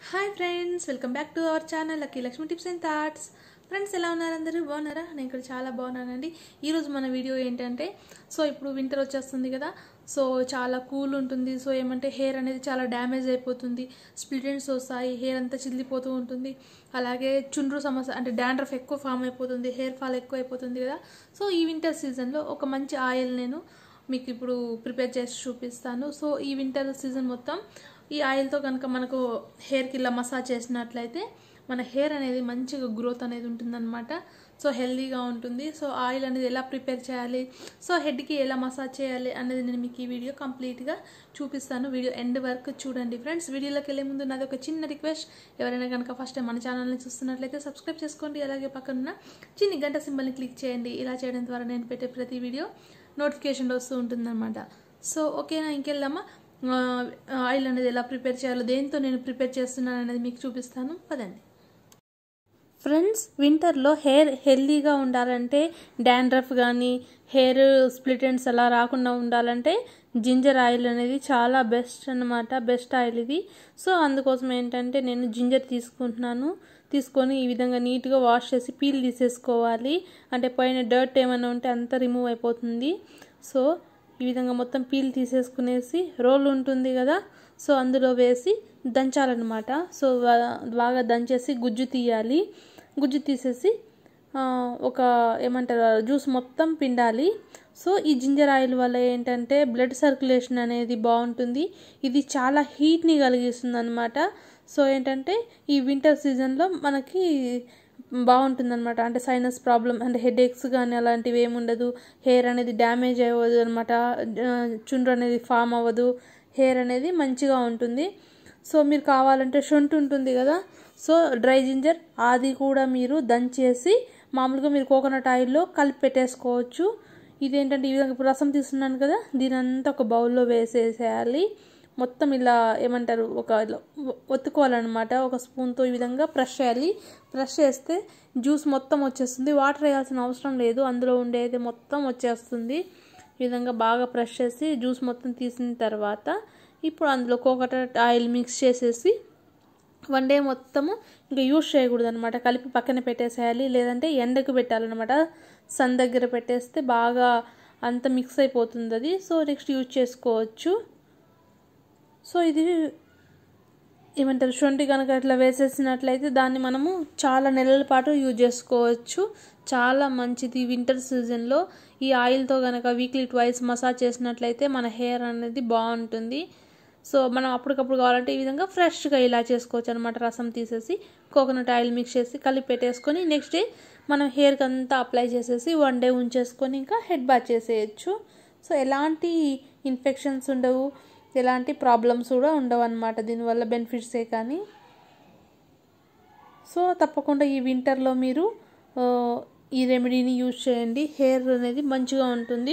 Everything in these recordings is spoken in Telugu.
Hi friends welcome back to our channel lucky Lakshmi tips and thoughts friends ఎలా ఉన్నారు అందరూ బాగున్నారా నేను ఇక్కడ చాలా బాగున్నానండి ఈరోజు మన వీడియో ఏంటంటే సో ఇప్పుడు వింటర్ వచ్చేస్తుంది కదా సో చాలా కూల్ ఉంటుంది సో ఏమంటే హెయిర్ అనేది చాలా డ్యామేజ్ అయిపోతుంది స్ప్లిటెంట్స్ వస్తాయి హెయిర్ అంతా చిల్లిపోతూ ఉంటుంది అలాగే చుండ్రు సమస్య అంటే డాండ్రఫ్ ఎక్కువ ఫామ్ అయిపోతుంది హెయిర్ ఫాల్ ఎక్కువ అయిపోతుంది కదా సో ఈ వింటర్ సీజన్లో ఒక మంచి ఆయిల్ నేను మీకు ఇప్పుడు ప్రిపేర్ చేసి చూపిస్తాను సో ఈ వింటర్ సీజన్ మొత్తం ఈ ఆయిల్తో కనుక మనకు హెయిర్కి ఇలా మసాజ్ చేసినట్లయితే మన హెయిర్ అనేది మంచిగా గ్రోత్ అనేది ఉంటుందన్నమాట సో హెల్దీగా ఉంటుంది సో ఆయిల్ అనేది ఎలా ప్రిపేర్ చేయాలి సో హెడ్కి ఎలా మసాజ్ చేయాలి అనేది నేను మీకు ఈ వీడియో కంప్లీట్గా చూపిస్తాను వీడియో ఎండ్ వరకు చూడండి ఫ్రెండ్స్ వీడియోలోకి వెళ్ళే ముందు నాది ఒక చిన్న రిక్వెస్ట్ ఎవరైనా కనుక ఫస్ట్ టైం మన ఛానల్ని చూస్తున్నట్లయితే సబ్స్క్రైబ్ చేసుకోండి అలాగే పక్కన చిన్ని గంట సింబల్ని క్లిక్ చేయండి ఇలా చేయడం ద్వారా నేను పెట్టే ప్రతి వీడియో నోటిఫికేషన్ వస్తూ ఉంటుందన్నమాట సో ఓకేనా ఇంకెళ్దామా ఆయిల్ అనేది ఎలా ప్రిపేర్ చేయాలో దేంతో నేను ప్రిపేర్ చేస్తున్నాను అనేది మీకు చూపిస్తాను పదండి ఫ్రెండ్స్ వింటర్లో హెయిర్ హెల్దీగా ఉండాలంటే డాండ్రఫ్ కానీ హెయిర్ స్ప్లిటెంట్స్ అలా రాకుండా ఉండాలంటే జింజర్ ఆయిల్ అనేది చాలా బెస్ట్ అనమాట బెస్ట్ ఆయిల్ ఇది సో అందుకోసం ఏంటంటే నేను జింజర్ తీసుకుంటున్నాను తీసుకొని ఈ విధంగా నీట్గా వాష్ చేసి పీల్ తీసేసుకోవాలి అంటే పైన డర్ట్ ఏమైనా ఉంటే అంతా రిమూవ్ అయిపోతుంది సో ఈ విధంగా మొత్తం పీల్ తీసేసుకునేసి రోల్ ఉంటుంది కదా సో అందులో వేసి దంచాలన్నమాట సో బాగా దంచేసి గుజ్జు తీయాలి గుజ్జు తీసేసి ఒక ఏమంటారు జ్యూస్ మొత్తం పిండాలి సో ఈ జింజర్ ఆయిల్ వల్ల ఏంటంటే బ్లడ్ సర్క్యులేషన్ అనేది బాగుంటుంది ఇది చాలా హీట్ని కలిగిస్తుంది అనమాట సో ఏంటంటే ఈ వింటర్ సీజన్లో మనకి బాగుంటుంది అనమాట అంటే సైనస్ ప్రాబ్లం అంటే హెడ్ ఎక్స్ కానీ అలాంటివి ఏముండదు హెయిర్ అనేది డ్యామేజ్ అవ్వదు అనమాట చుండ్రు అనేది ఫామ్ అవ్వదు హెయిర్ అనేది మంచిగా ఉంటుంది సో మీరు కావాలంటే షొంటు ఉంటుంది కదా సో డ్రై జింజర్ అది కూడా మీరు దంచేసి మామూలుగా మీరు కోకోనట్ ఆయిల్లో కలిపి పెట్టేసుకోవచ్చు ఇదేంటంటే ఈ విధంగా ఇప్పుడు రసం తీస్తున్నాను కదా దీని అంతా ఒక బౌల్లో వేసేసేయాలి మొత్తం ఇలా ఏమంటారు ఒక ఒత్తుకోవాలన్నమాట ఒక స్పూన్తో ఈ విధంగా ప్రెష్ చేయాలి ప్రెష్ చేస్తే జ్యూస్ మొత్తం వచ్చేస్తుంది వాటర్ వేయాల్సిన అవసరం లేదు అందులో ఉండేది మొత్తం వచ్చేస్తుంది ఈ విధంగా బాగా ప్రెష్ చేసి జ్యూస్ మొత్తం తీసిన తర్వాత ఇప్పుడు అందులో కోకోనట్ ఆయిల్ మిక్స్ చేసేసి వన్ డే మొత్తము ఇంకా యూజ్ చేయకూడదు అనమాట కలిపి పక్కన పెట్టేసేయాలి లేదంటే ఎండకు పెట్టాలన్నమాట సన్ దగ్గర పెట్టేస్తే బాగా అంత మిక్స్ అయిపోతుంది అది సో నెక్స్ట్ యూజ్ చేసుకోవచ్చు సో ఇది ఏమంటారు శొంఠి కనుక ఇట్లా వేసేసినట్లయితే దాన్ని మనము చాలా నెలల పాటు యూజ్ చేసుకోవచ్చు చాలా మంచిది వింటర్ సీజన్లో ఈ ఆయిల్తో కనుక వీక్లీ ట్వైస్ మసాజ్ చేసినట్లయితే మన హెయిర్ అనేది బాగుంటుంది సో మనం అప్పటికప్పుడు కావాలంటే ఈ విధంగా ఫ్రెష్గా ఇలా చేసుకోవచ్చు అనమాట రసం తీసేసి కోకోనట్ ఆయిల్ మిక్స్ చేసి కలిపి పెట్టేసుకొని నెక్స్ట్ డే మనం హెయిర్కి అంతా అప్లై చేసేసి వన్ డే ఉంచేసుకొని ఇంకా హెడ్ బాత్ చేసేయచ్చు సో ఎలాంటి ఇన్ఫెక్షన్స్ ఉండవు ఎలాంటి ప్రాబ్లమ్స్ కూడా ఉండవు అనమాట దీనివల్ల బెనిఫిట్సే కానీ సో తప్పకుండా ఈ వింటర్లో మీరు ఈ రెమెడీని యూజ్ చేయండి హెయిర్ అనేది మంచిగా ఉంటుంది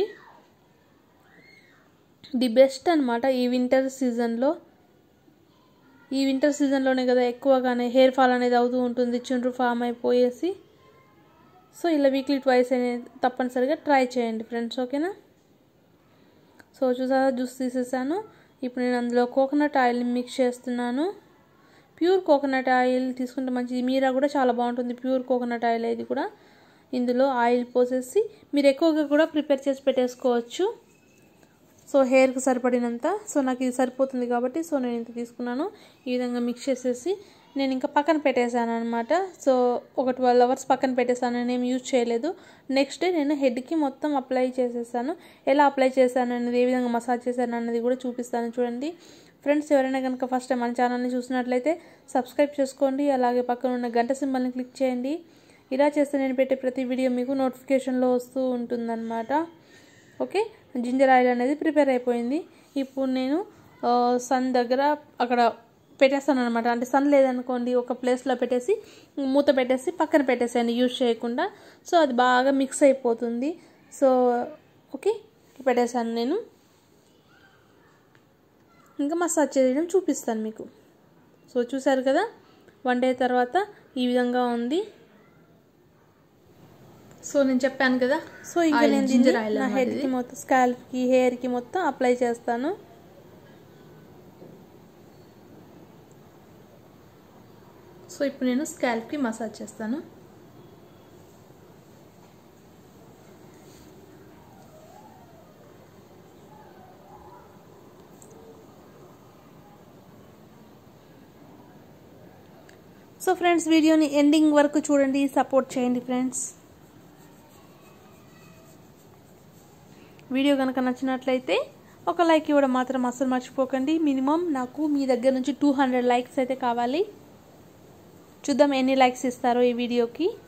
ది బెస్ట్ అనమాట ఈ వింటర్ సీజన్లో ఈ వింటర్ సీజన్లోనే కదా ఎక్కువగానే హెయిర్ ఫాల్ అనేది అవుతూ ఉంటుంది చుండ్రు ఫామ్ అయిపోయేసి సో ఇలా వీక్లీ ట్వైస్ అనేది తప్పనిసరిగా ట్రై చేయండి ఫ్రెండ్స్ ఓకేనా సో చూసారా జ్యూస్ తీసేసాను ఇప్పుడు నేను అందులో కోకోనట్ ఆయిల్ని మిక్స్ చేస్తున్నాను ప్యూర్ కోకోనట్ ఆయిల్ తీసుకుంటే మంచిది మీరా కూడా చాలా బాగుంటుంది ప్యూర్ కోకోనట్ ఆయిల్ ఇది కూడా ఇందులో ఆయిల్ పోసేసి మీరు ఎక్కువగా కూడా ప్రిపేర్ చేసి పెట్టేసుకోవచ్చు సో హెయిర్కి సరిపడినంత సో నాకు ఇది సరిపోతుంది కాబట్టి సో నేను ఇంత తీసుకున్నాను ఈ విధంగా మిక్స్ చేసేసి నేను ఇంకా పక్కన పెట్టేశాను అనమాట సో ఒక ట్వెల్వ్ అవర్స్ పక్కన పెట్టేశాను నేను యూజ్ చేయలేదు నెక్స్ట్ డే నేను హెడ్కి మొత్తం అప్లై చేసేసాను ఎలా అప్లై చేశాను అనేది ఏ విధంగా మసాజ్ చేశాను అనేది కూడా చూపిస్తాను చూడండి ఫ్రెండ్స్ ఎవరైనా కనుక ఫస్ట్ టైం మన ఛానల్ని చూసినట్లయితే సబ్స్క్రైబ్ చేసుకోండి అలాగే పక్కన ఉన్న గంట సింబల్ని క్లిక్ చేయండి ఇలా చేస్తే నేను పెట్టే ప్రతి వీడియో మీకు నోటిఫికేషన్లో వస్తూ ఉంటుందన్నమాట ఓకే జింజర్ ఆయిల్ అనేది ప్రిపేర్ అయిపోయింది ఇప్పుడు నేను సన్ దగ్గర అక్కడ పెట్టేస్తాను అనమాట అంటే సన్ లేదనుకోండి ఒక ప్లేస్లో పెట్టేసి మూత పెట్టేసి పక్కన పెట్టేసాను యూజ్ చేయకుండా సో అది బాగా మిక్స్ అయిపోతుంది సో ఓకే పెట్టేశాను నేను ఇంకా మసాజ్ చేయడం చూపిస్తాను మీకు సో చూసారు కదా వన్ డే తర్వాత ఈ విధంగా ఉంది సో నేను చెప్పాను కదా సో ఇంకా ఆయిల్, నేను ginger దీన్ని ఆయిల్ నా అన్నమాట హెడ్కి ఇది. మొత్తం స్కాల్ప్కి హెయిర్కి మొత్తం అప్లై చేస్తాను సో ఇప్పుడు నేను స్కాల్ప్కి మసాజ్ చేస్తాను సో ఫ్రెండ్స్ వీడియోని ఎండింగ్ వరకు చూడండి సపోర్ట్ చేయండి ఫ్రెండ్స్ వీడియో కనుక నచ్చినట్లయితే ఒక లైక్ ఇవ్వడం మాత్రం అస్సలు మర్చిపోకండి మినిమం నాకు మీ దగ్గర నుంచి టూ హండ్రెడ్ లైక్స్ అయితే కావాలి చూద్దాం ఎన్ని లైక్స్ ఇస్తారో ఈ వీడియోకి